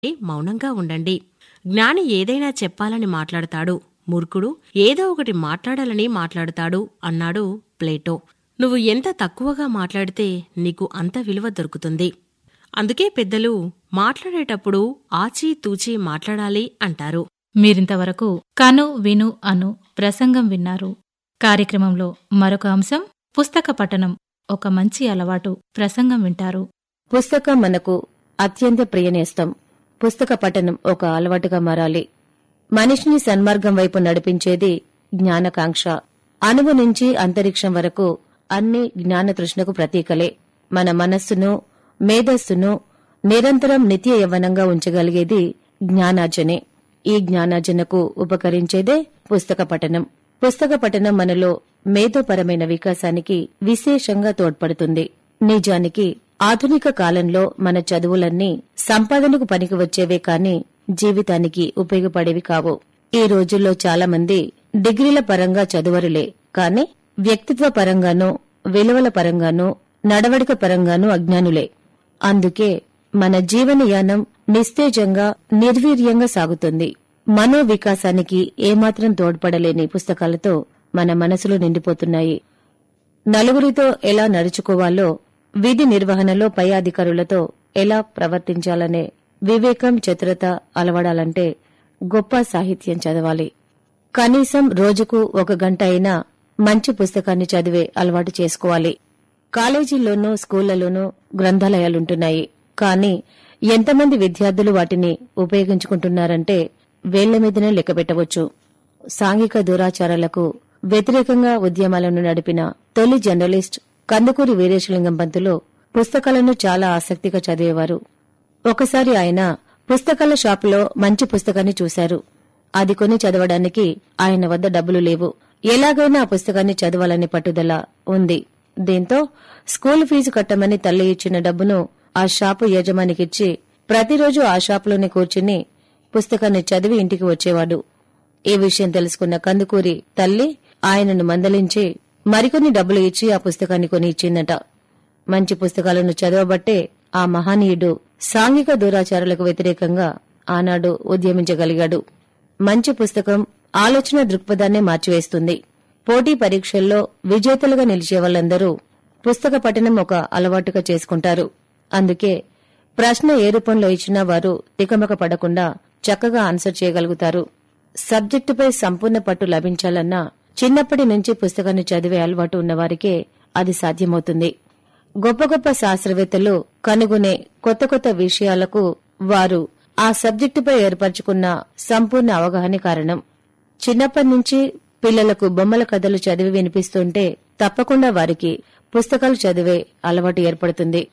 మౌనంగా ఉండండి జ్ఞాని ఏదైనా చెప్పాలని మాట్లాడతాడు మూర్ఖుడు ఏదో ఒకటి మాట్లాడాలని మాట్లాడతాడు అన్నాడు ప్లేటో నువ్వు ఎంత తక్కువగా మాట్లాడితే నీకు అంత విలువ దొరుకుతుంది అందుకే పెద్దలు మాట్లాడేటప్పుడు ఆచీ తూచీ మాట్లాడాలి అంటారు మీరింతవరకు కను విను అను ప్రసంగం విన్నారు కార్యక్రమంలో మరొక అంశం పుస్తక పఠనం ఒక మంచి అలవాటు ప్రసంగం వింటారు పుస్తకం మనకు అత్యంత ప్రియనేస్తం పుస్తక పఠనం ఒక అలవాటుగా మారాలి మనిషిని సన్మార్గం వైపు నడిపించేది జ్ఞానకాంక్ష అణువు నుంచి అంతరిక్షం వరకు అన్ని జ్ఞాన తృష్ణకు ప్రతీకలే మన మనస్సును మేధస్సును నిరంతరం నిత్య యవ్వనంగా ఉంచగలిగేది జ్ఞానార్జనే ఈ జ్ఞానార్జనకు ఉపకరించేదే పుస్తక పఠనం పుస్తక పఠనం మనలో మేధోపరమైన వికాసానికి విశేషంగా తోడ్పడుతుంది నిజానికి ఆధునిక కాలంలో మన చదువులన్నీ సంపాదనకు పనికి వచ్చేవే కాని జీవితానికి ఉపయోగపడేవి కావు ఈ రోజుల్లో చాలా మంది డిగ్రీల పరంగా చదువరులే కాని వ్యక్తిత్వ పరంగానూ విలువల పరంగానూ నడవడిక పరంగానూ అజ్ఞానులే అందుకే మన జీవనయానం నిస్తేజంగా నిర్వీర్యంగా సాగుతుంది మనో వికాసానికి ఏమాత్రం తోడ్పడలేని పుస్తకాలతో మన మనసులు నిండిపోతున్నాయి నలుగురితో ఎలా నడుచుకోవాలో విధి నిర్వహణలో పై అధికారులతో ఎలా ప్రవర్తించాలనే వివేకం చతురత అలవడాలంటే గొప్ప సాహిత్యం చదవాలి కనీసం రోజుకు ఒక గంట అయినా మంచి పుస్తకాన్ని చదివే అలవాటు చేసుకోవాలి కాలేజీల్లోనూ స్కూళ్లలోనూ గ్రంథాలయాలుంటున్నాయి కానీ ఎంతమంది విద్యార్థులు వాటిని ఉపయోగించుకుంటున్నారంటే వేళ్ల మీదనే లెక్కపెట్టవచ్చు సాంఘిక దురాచారాలకు వ్యతిరేకంగా ఉద్యమాలను నడిపిన తొలి జర్నలిస్ట్ కందుకూరి వీరేశలింగం పంతులు పుస్తకాలను చాలా ఆసక్తిగా చదివేవారు ఒకసారి ఆయన పుస్తకాల షాపులో మంచి పుస్తకాన్ని చూశారు అది కొని చదవడానికి ఆయన వద్ద డబ్బులు లేవు ఎలాగైనా ఆ పుస్తకాన్ని చదవాలని పట్టుదల ఉంది దీంతో స్కూల్ ఫీజు కట్టమని తల్లి ఇచ్చిన డబ్బును ఆ షాపు యజమానికిచ్చి ప్రతిరోజు ఆ షాపులోనే కూర్చుని పుస్తకాన్ని చదివి ఇంటికి వచ్చేవాడు ఈ విషయం తెలుసుకున్న కందుకూరి తల్లి ఆయనను మందలించి మరికొన్ని డబ్బులు ఇచ్చి ఆ పుస్తకాన్ని కొని ఇచ్చిందట మంచి పుస్తకాలను చదవబట్టే ఆ మహనీయుడు సాంఘిక దురాచారాలకు వ్యతిరేకంగా ఆనాడు ఉద్యమించగలిగాడు మంచి పుస్తకం ఆలోచన దృక్పథాన్నే మార్చివేస్తుంది పోటీ పరీక్షల్లో విజేతలుగా నిలిచే వాళ్ళందరూ పుస్తక పఠనం ఒక అలవాటుగా చేసుకుంటారు అందుకే ప్రశ్న ఏ రూపంలో ఇచ్చినా వారు తికమక పడకుండా చక్కగా ఆన్సర్ చేయగలుగుతారు సబ్జెక్టుపై సంపూర్ణ పట్టు లభించాలన్నా చిన్నప్పటి నుంచి పుస్తకాన్ని చదివే అలవాటు ఉన్నవారికే అది సాధ్యమవుతుంది గొప్ప గొప్ప శాస్త్రవేత్తలు కనుగొనే కొత్త కొత్త విషయాలకు వారు ఆ సబ్జెక్టుపై ఏర్పరచుకున్న సంపూర్ణ అవగాహన కారణం చిన్నప్పటి నుంచి పిల్లలకు బొమ్మల కథలు చదివి వినిపిస్తుంటే తప్పకుండా వారికి పుస్తకాలు చదివే అలవాటు ఏర్పడుతుంది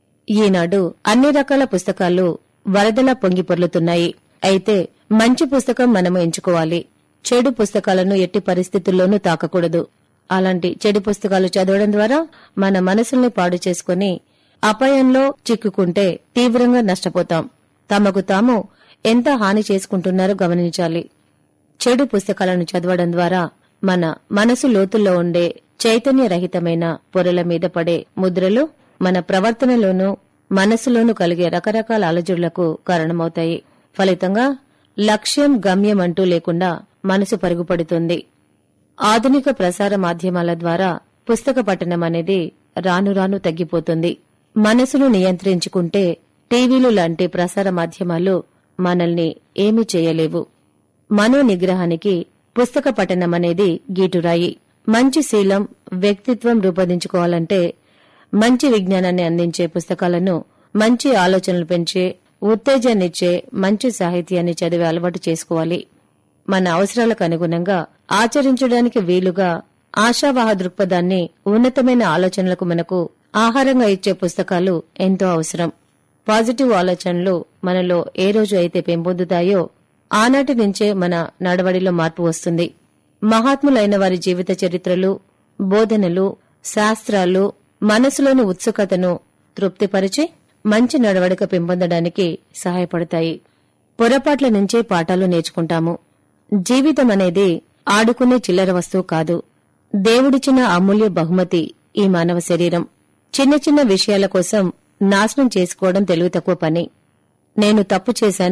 ఈనాడు అన్ని రకాల పుస్తకాలు వరదలా పొంగి పొర్లుతున్నాయి అయితే మంచి పుస్తకం మనము ఎంచుకోవాలి చెడు పుస్తకాలను ఎట్టి పరిస్థితుల్లోనూ తాకకూడదు అలాంటి చెడు పుస్తకాలు చదవడం ద్వారా మన మనసుల్ని పాడు చేసుకుని అపాయంలో చిక్కుకుంటే తీవ్రంగా నష్టపోతాం తమకు తాము ఎంత హాని చేసుకుంటున్నారో గమనించాలి చెడు పుస్తకాలను చదవడం ద్వారా మన మనసు లోతుల్లో ఉండే చైతన్యరహితమైన పొరల మీద పడే ముద్రలు మన ప్రవర్తనలోనూ మనసులోనూ కలిగే రకరకాల అలజడులకు కారణమవుతాయి ఫలితంగా లక్ష్యం గమ్యం అంటూ లేకుండా మనసు పరుగుపడుతుంది ఆధునిక ప్రసార మాధ్యమాల ద్వారా పుస్తక పఠనం అనేది రాను రాను తగ్గిపోతుంది మనసును నియంత్రించుకుంటే టీవీలు లాంటి ప్రసార మాధ్యమాలు మనల్ని ఏమీ చేయలేవు మనో నిగ్రహానికి పుస్తక పఠనం అనేది గీటురాయి మంచి శీలం వ్యక్తిత్వం రూపొందించుకోవాలంటే మంచి విజ్ఞానాన్ని అందించే పుస్తకాలను మంచి ఆలోచనలు పెంచే ఉత్తేజాన్నిచ్చే మంచి సాహిత్యాన్ని చదివే అలవాటు చేసుకోవాలి మన అవసరాలకు అనుగుణంగా ఆచరించడానికి వీలుగా ఆశావాహ దృక్పథాన్ని ఉన్నతమైన ఆలోచనలకు మనకు ఆహారంగా ఇచ్చే పుస్తకాలు ఎంతో అవసరం పాజిటివ్ ఆలోచనలు మనలో ఏ రోజు అయితే పెంపొందుతాయో ఆనాటి నుంచే మన నడవడిలో మార్పు వస్తుంది మహాత్ములైన వారి జీవిత చరిత్రలు బోధనలు శాస్త్రాలు మనసులోని ఉత్సుకతను తృప్తిపరిచి మంచి నడవడిక పెంపొందడానికి సహాయపడతాయి పొరపాట్ల నుంచే పాఠాలు నేర్చుకుంటాము జీవితం అనేది ఆడుకునే చిల్లర వస్తువు కాదు దేవుడిచ్చిన అమూల్య బహుమతి ఈ మానవ శరీరం చిన్న చిన్న విషయాల కోసం నాశనం చేసుకోవడం తెలివి తక్కువ పని నేను తప్పు చేశాను